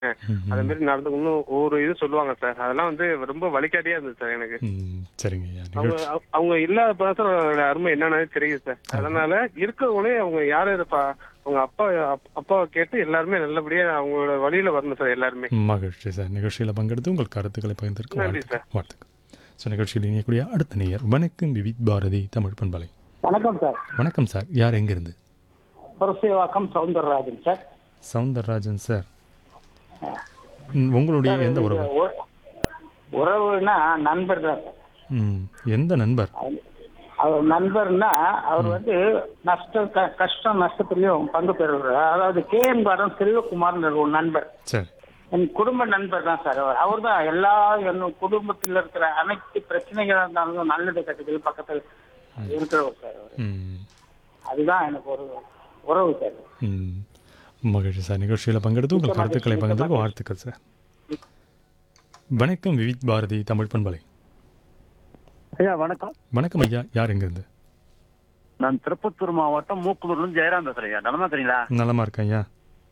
அது மாதிரி நடந்து இன்னும் ஒவ்வொரு இது சொல்லுவாங்க சார் அதெல்லாம் வந்து ரொம்ப வழிகாட்டியா இருந்தது சார் எனக்கு ம், சரிங்க ஐயா அவங்க நிகழ்ச்சி அவ- அவங்க இல்லாத பார்த்தா அதோட அருமை என்னன்னு தெரியுது சார் அதனால இருக்கவங்களே அவங்க யாரும் இருப்பா அவங்க அப்பா அப்- அப்பாவை கேட்டு எல்லாருமே நல்லபடியா அவங்களோட வழியில வரணும் சார் எல்லாருமே மகிழ்ச்சி சார் நிகழ்ச்சியில் பங்கெடுத்து உங்கள் கருத்துக்களை பகிர்ந்திருக்க நன்றி வாழ்த்துக்கள் வாழ்த்துக்கள் ஸோ நிகழ்ச்சியில் இணையக்கூடிய அடுத்த நேயர் வணக்கம் விவித் பாரதி தமிழ் பண்பலை வணக்கம் சார் வணக்கம் சார் யார் எங்கிருந்து புரசேவாக்கம் சவுந்தரராஜன் சார் சவுந்தரராஜன் சார் ம், உங்களுடைய எந்த உறவு உ- உறவுனா நண்பர் தான் சார் ம், எந்த நண்பர் அவர் நண்பர்னா அவர் வந்து நஷ்ட க- கஷ்டம் நஷ்டத்துலயும் பங்கு பெறுவார் அதாவது கே எம் கார்டன் செல்வகுமார்ன்ற ஒரு நண்பர் சரி என் குடும்ப நண்பர் தான் சார் அவர் அவர் தான் எல்லா என் குடும்பத்தில் இருக்கிற அனைத்து பிரச்சனைகளா இருந்தாலும் நல்லது கெட்டது பக்கத்தில் இருக்கிறவர் சார் அவர் ம், அதுதான் எனக்கு ஒரு உறவு சார் ம். மகிழ்ச்சி சார் நிகழ்ச்சியில் பங்கெடுத்து உங்கள் கருத்துக்களை பகிர்ந்திருக்க வாழ்த்துக்கள் சார் வணக்கம் விவித் பாரதி தமிழ் பண்பலை ஐயா வணக்கம் வணக்கம் ஐயா யார் எங்கிருந்து நான் திருப்பத்தூர் மாவட்டம் மூக்குலூர்ல இருந்து ஜெயராம் பேசுறேன் ஐயா நலமா இருக்கிறீங்களா நலமா இருக்கேன் ஐயா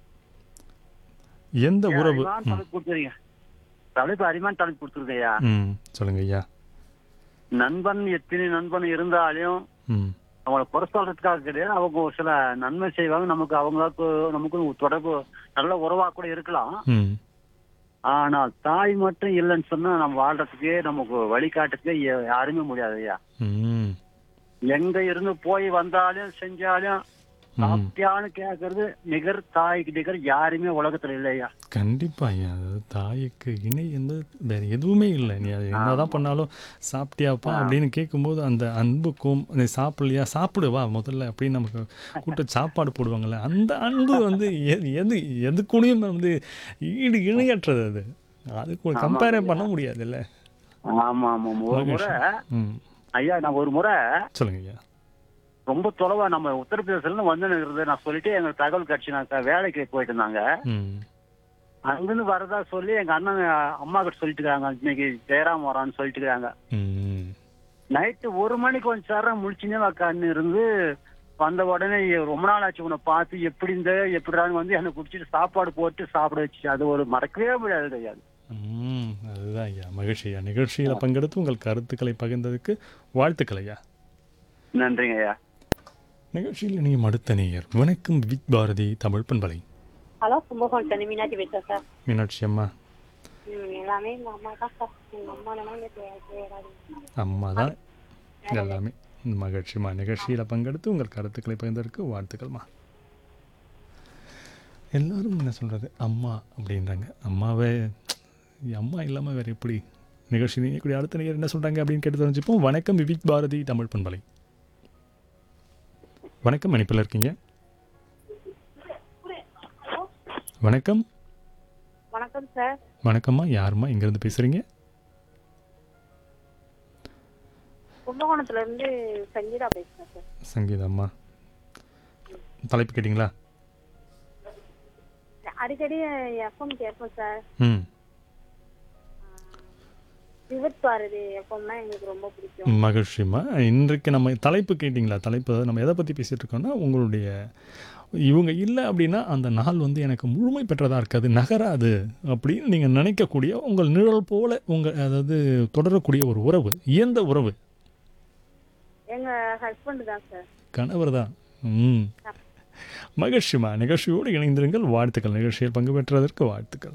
எந்த உறவு அரிமான ம், தலைப்பு கொடுத்துருங்க தலைப்பு அரிமான தலைப்பு கொடுத்துருங்க ஐயா ம் சொல்லுங்க ஐயா நண்பன் எத்தனை நண்பன் இருந்தாலும் ம் அவங்கள குறை சொல்றதுக்காக கிடையாது அவங்க ஒரு சில நன்மை செய்வாங்க நமக்கு அவங்களுக்கு நமக்கு தொடர்பு நல்ல உறவா கூட இருக்கலாம் ம் ஆனால் தாய் மட்டும் இல்லைன்னு சொன்னா நம்ம வாழ்றதுக்கே நமக்கு வழிகாட்டுறதுக்கே யா- யாருமே முடியாது ஐயா ம் எங்க இருந்து போய் வந்தாலும் செஞ்சாலும் சாப்பிட்டியான்னு கேட்கறது நிகர் தாய்க்கு நிகர் யாருமே உலகத்துல இல்லையா கண்டிப்பா ஐயா அதாவது தாய்க்கு இணை வந்து வேற எதுவுமே இல்லை நீ அது என்னதான் பண்ணாலும் சாப்பிட்டியாப்பா அப்படின்னு கேட்கும்போது அந்த அன்புக்கும் நீ சாப்பிடலையா சாப்பிடு வா முதல்ல அப்படின்னு நமக்கு கூட்ட சாப்பாடு போடுவாங்கல்ல அந்த அன்பு வந்து எது எது எதுக்கூடயும் வந்து ஈடு இணையற்றது அது அதுக்கு கம்பேரே பண்ண முடியாதுல்ல ஆமா ஆமா ஒரு முறை ம் ஐயா நான் ஒரு முறை சொல்லுங்க ஐயா ரொம்ப தொலைவா நம்ம உத்தரப்பிரதேசத்துல இருந்து வந்து நிற்கிறது நான் சொல்லிட்டு எங்க தகவல் கட்சி நான் க- வேலைக்கு போயிட்டு இருந்தாங்க ம் அங்கிருந்து வரதா சொல்லி எங்க அண்ணன் அம்மா கிட்ட சொல்லிட்டு இருக்காங்க இன்னைக்கு ஜெயராம் வரான்னு சொல்லிட்டு இருக்காங்க ம் நைட்டு ஒரு மணிக்கு கொஞ்சம் நேரம் முழிச்சுனே உட்காந்து இருந்து வந்த உடனே ரொம்ப நாள் ஆச்சு உன்னை பார்த்து எப்படி இந்த எப்படிடான்னு வந்து எனக்கு குடிச்சிட்டு சாப்பாடு போட்டு சாப்பிட வச்சு அது ஒரு மறக்கவே முடியாது ஐயா அது. ம் அதுதான் ஐயா மகிழ்ச்சி ஐயா நிகழ்ச்சியில் பங்கெடுத்து உங்கள் கருத்துக்களை பகிர்ந்ததுக்கு வாழ்த்துக்கள் ஐயா நன்றிங்க ஐயா நிகழ்ச்சியில் நீங்கள் அடுத்த நேயர் வணக்கம் வித் பாரதி தமிழ் பண்பலை ஹலோ கும்பகோணம் தண்ணி மீனாட்சி பேசுறேன் சார் மீனாட்சி அம்மா ம், எல்லாமே எங்க அம்மா தான் சார் எங்க அம்மா இல்லைன்னா எனக்கு தெரியாது அம்மா தான் எல்லாமே மகிழ்ச்சிமா நிகழ்ச்சியில் பங்கெடுத்து உங்கள் கருத்துக்களை பகிர்ந்ததற்கு வாழ்த்துக்கள்மா எல்லாரும் என்ன சொல்கிறது அம்மா அப்படின்றாங்க அம்மாவே அம்மா இல்லாமல் வேறு எப்படி நிகழ்ச்சி நீங்கக்கூடிய அடுத்த நேயர் என்ன சொல்கிறாங்க அப்படின்னு கேட்டு தெரிஞ்சுப்போம் வணக்கம் விவிக் பாரதி தமிழ் பண்பலை வணக்கம் மணிப்பில் இருக்கீங்க வணக்கம் வணக்கம் சார் வணக்கம்மா யாரும்மா இங்கேருந்து பேசுகிறீங்க கும்பகோணத்துல இருந்து சங்கீதா பேசுறேன் சார் சங்கீதாம்மா தலைப்பு கேட்டிங்களா அடிக்கடி எஃப்எம் கேட்போம் சார் ம் விவத் பாரதி எஃப்எம்னா எங்களுக்கு ரொம்ப பிடிக்கும் மகிழ்ச்சிம்மா இன்றைக்கு நம்ம தலைப்பு கேட்டிங்களா தலைப்பு அதாவது நம்ம எதை பற்றி பேசிகிட்டு இருக்கோம்னா உங்களுடைய இவங்க இல்லை அப்படின்னா அந்த நாள் வந்து எனக்கு முழுமை பெற்றதாக இருக்காது நகராது அப்படின்னு நீங்கள் நினைக்கக்கூடிய உங்கள் நிழல் போல உங்கள் அதாவது தொடரக்கூடிய ஒரு உறவு எந்த உறவு எங்க ஹஸ்பண்ட் தான் சார் கணவர் தான் ம் மகிழ்ச்சிமா நிகழ்ச்சியோடு இணைந்திருங்கள் வாழ்த்துக்கள் நிகழ்ச்சியில் பங்கு பெற்றதற்கு வாழ்த்துக்கள்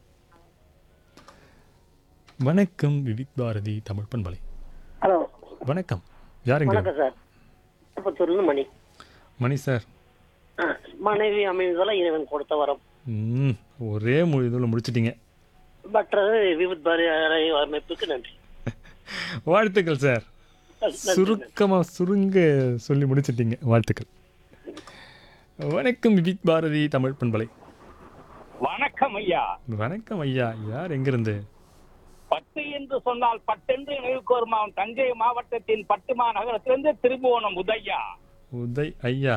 வணக்கம் விவிக் பாரதி தமிழ் பண்பலை ஹலோ வணக்கம் யாருங்க வணக்கம் சார் திருப்பத்தூர்லேருந்து மணி மணி சார் ஆ, மனைவி அமைந்ததெல்லாம் இறைவன் கொடுத்த வரம் ம் ஒரே மொழி இதில் முடிச்சிட்டீங்க மற்றது விபத் பாரி அமைப்புக்கு நன்றி வாழ்த்துக்கள் சார் சுருக்கமாக சுருங்க சொல்லி முடிச்சிட்டீங்க வாழ்த்துக்கள் வணக்கம் விவிக் பாரதி தமிழ் பண்பலை வணக்கம் ஐயா வணக்கம் ஐயா யார் எங்கிருந்து பட்டு என்று சொன்னால் பட்டென்று நினைவுக்கு வருமாம் தஞ்சை மாவட்டத்தின் பட்டுமா நகரத்திலிருந்து திருபுவனம் உதய்யா உதய் ஐயா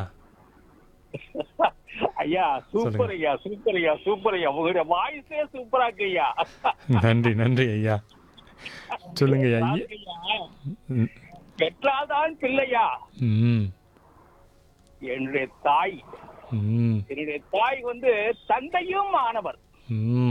ஐயா சூப்பர் ஐயா சூப்பர் ஐயா சூப்பர் ஐயா உங்களுடைய வாய்ஸே சூப்பரா இருக்கு ஐயா நன்றி நன்றி ஐயா சொல்லுங்க ஐயா ஐயா, ம், பெற்றால்தான் பிள்ளையா ம் என்னுடைய தாய் ம் என்னுடைய தாய் வந்து தந்தையும் ஆனவர் ம்